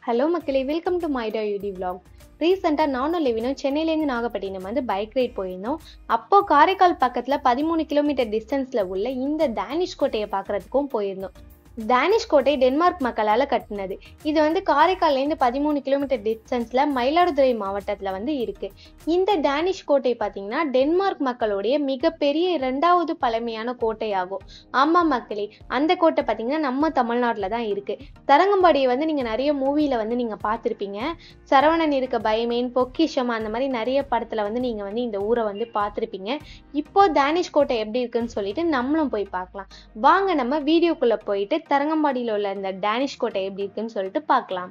hello மக்களே welcome to மைடா யூடி vlog ரீசெண்டாக நானும் லெவினும் சென்னையிலேருந்து நாகப்பட்டினம் வந்து பைக் ரைட் போயிருந்தோம் அப்போ காரைக்கால் பக்கத்தில் பதிமூணு கிலோமீட்டர் டிஸ்டன்ஸில் உள்ள இந்த டேனிஷ் கோட்டையை பார்க்குறதுக்கும் போயிருந்தோம் டேனிஷ் கோட்டை டென்மார்க் மக்களால் கட்டினது இது வந்து காரைக்கால்லேருந்து பதிமூணு கிலோமீட்டர் டிஸ்டன்ஸில் மயிலாடுதுறை மாவட்டத்தில் வந்து இருக்கு இந்த டேனிஷ் கோட்டை பார்த்தீங்கன்னா டென்மார்க் மக்களுடைய மிகப்பெரிய இரண்டாவது பழமையான கோட்டையாகும் ஆமாம் மக்களே அந்த கோட்டை பார்த்தீங்கன்னா நம்ம தமிழ்நாட்டில் தான் இருக்கு தரங்கம்பாடியை வந்து நீங்கள் நிறைய மூவியில் வந்து நீங்கள் பார்த்துருப்பீங்க சரவணன் இருக்க பயமேன் பொக்கிஷம் அந்த மாதிரி நிறைய படத்தில் வந்து நீங்கள் வந்து இந்த ஊரை வந்து பார்த்துருப்பீங்க இப்போ டேனிஷ் கோட்டை எப்படி இருக்குன்னு சொல்லிட்டு நம்மளும் போய் பார்க்கலாம் வாங்க நம்ம வீடியோக்குள்ளே போயிட்டு தரங்கம்பாடியில் உள்ள இந்த டேனிஷ் கோட்டை எப்படி இருக்குன்னு சொல்லிட்டு பார்க்கலாம்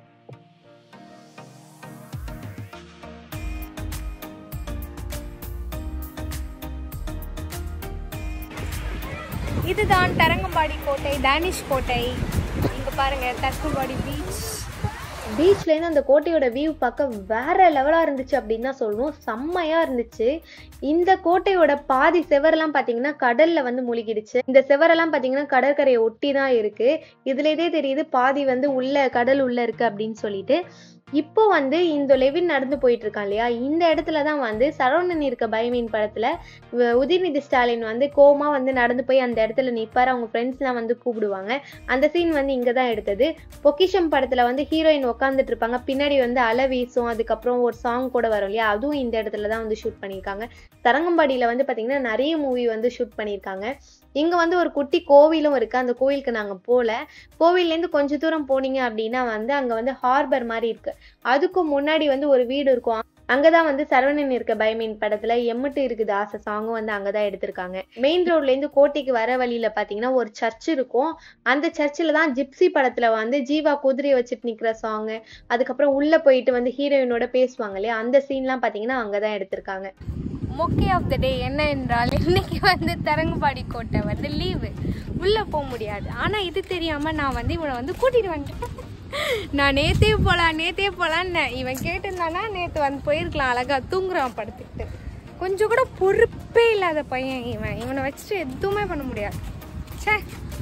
இதுதான் தரங்கம்பாடி கோட்டை டேனிஷ் கோட்டை இங்க பாருங்க தரங்கம்பாடி பீச் பீச்லேருந்து அந்த கோட்டையோட வியூ பார்க்க வேற லெவலாக இருந்துச்சு அப்படின்னு தான் சொல்லணும் செம்மையாக இருந்துச்சு இந்த கோட்டையோட பாதி செவரெல்லாம் பார்த்தீங்கன்னா கடலில் வந்து மூழ்கிடுச்சு இந்த செவரெல்லாம் பார்த்தீங்கன்னா கடற்கரையை ஒட்டி தான் இருக்கு இதுலேயே தெரியுது பாதி வந்து உள்ள கடல் உள்ள இருக்கு அப்படின்னு சொல்லிட்டு இப்போ வந்து இந்த லெவின் நடந்து போயிட்டு இருக்கான் இல்லையா இந்த இடத்துல தான் வந்து சரவணன் இருக்க பயமீன் படத்துல வ- உதயநிதி ஸ்டாலின் வந்து கோமா வந்து நடந்து போய் அந்த இடத்துல நிற்பார் அவங்க ஃப்ரெண்ட்ஸ்லாம் வந்து கூப்பிடுவாங்க அந்த சீன் வந்து இங்கே தான் எடுத்தது பொக்கிஷம் படத்துல வந்து ஹீரோயின் உட்காந்துட்டு இருப்பாங்க பின்னாடி வந்து அலை வீசும் அதுக்கப்புறம் ஒரு சாங் கூட வரும் இல்லையா அதுவும் இந்த இடத்துல தான் வந்து ஷூட் பண்ணியிருக்காங்க தரங்கம்பாடியில வந்து பாத்தீங்கன்னா நிறைய மூவி வந்து ஷூட் பண்ணியிருக்காங்க இங்க வந்து ஒரு குட்டி கோவிலும் இருக்கு அந்த கோவிலுக்கு நாங்க போல கோவில்ல இருந்து கொஞ்ச தூரம் போனீங்க அப்படின்னா வந்து அங்க வந்து ஹார்பர் மாதிரி இருக்கு அதுக்கும் முன்னாடி வந்து ஒரு வீடு இருக்கும் அங்கதான் வந்து சரவணன் இருக்க பயமீன் படத்துல எம்மட்டு இருக்குது ஆசை சாங்கும் வந்து அங்கதான் எடுத்திருக்காங்க மெயின் ரோட்ல இருந்து கோட்டைக்கு வர வழியில பாத்தீங்கன்னா ஒரு சர்ச் இருக்கும் அந்த சர்ச்சில் தான் ஜிப்சி படத்துல வந்து ஜீவா குதிரையை வச்சுட்டு நிக்கிற சாங் அதுக்கப்புறம் உள்ள போயிட்டு வந்து ஹீரோயினோட பேசுவாங்க இல்லையா அந்த சீன்லாம் பாத்தீங்கன்னா அங்கதான் எடுத்திருக்காங்க மொக்கே ஆஃப் த டே என்ன என்றால் இன்னைக்கு வந்து தரங்கம்பாடி கோட்டை வந்து லீவு உள்ளே போக முடியாது ஆனால் இது தெரியாமல் நான் வந்து இவனை வந்து கூட்டிகிட்டு வந்துட்டேன் நான் நேத்தே போகலாம் நேத்தே போகலான்னு இவன் கேட்டிருந்தானா நேற்று வந்து போயிருக்கலாம் அழகா தூங்குறான் படுத்துக்கிட்டு கொஞ்சம் கூட பொறுப்பே இல்லாத பையன் இவன் இவனை வச்சுட்டு எதுவுமே பண்ண முடியாது ச்சே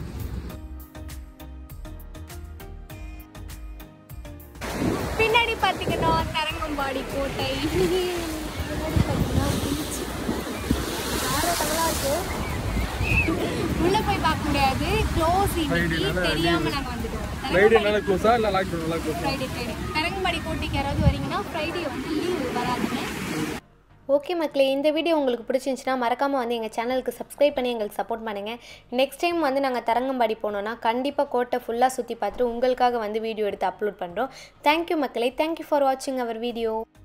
பின்னாடி பார்த்தீங்கன்னா தரங்கம்பாடி கோட்டை பின்னாடி பார்த்தீங்கன்னா பீச் ஆரோட்டங்களா இருக்கு உள்ள போய் பார்க்க முடியாது க்ளோஸ் இன்னைக்கு தெரியாம நாங்க வந்துட்டோம் ஃப்ரைடேனால க்ளோஸா இல்லை லாக்டவுனால க்ளோஸா ஃப்ரைடே ஃப்ரைடே தரங்கம்பாடி கோட்டைக்கு யாராவது வரீங்கன்னா ஃப்ரைடே வந்து லீவ் வராதுங்க ஓகே மக்களே இந்த வீடியோ உங்களுக்கு பிடிச்சிருந்துச்சுன்னா மறக்காமல் வந்து எங்கள் சேனலுக்கு சப்ஸ்கிரைப் பண்ணி எங்களுக்கு சப்போர்ட் பண்ணுங்கள் நெக்ஸ்ட் டைம் வந்து நாங்கள் தரங்கம்பாடி போனோன்னா கண்டிப்பாக கோட்டை ஃபுல்லாக சுற்றி பார்த்துட்டு உங்களுக்காக வந்து வீடியோ எடுத்து அப்லோட் பண்ணுறோம் தேங்க்யூ மக்களே தேங்க்யூ ஃபார் வாட்சிங் அவர் வீடியோ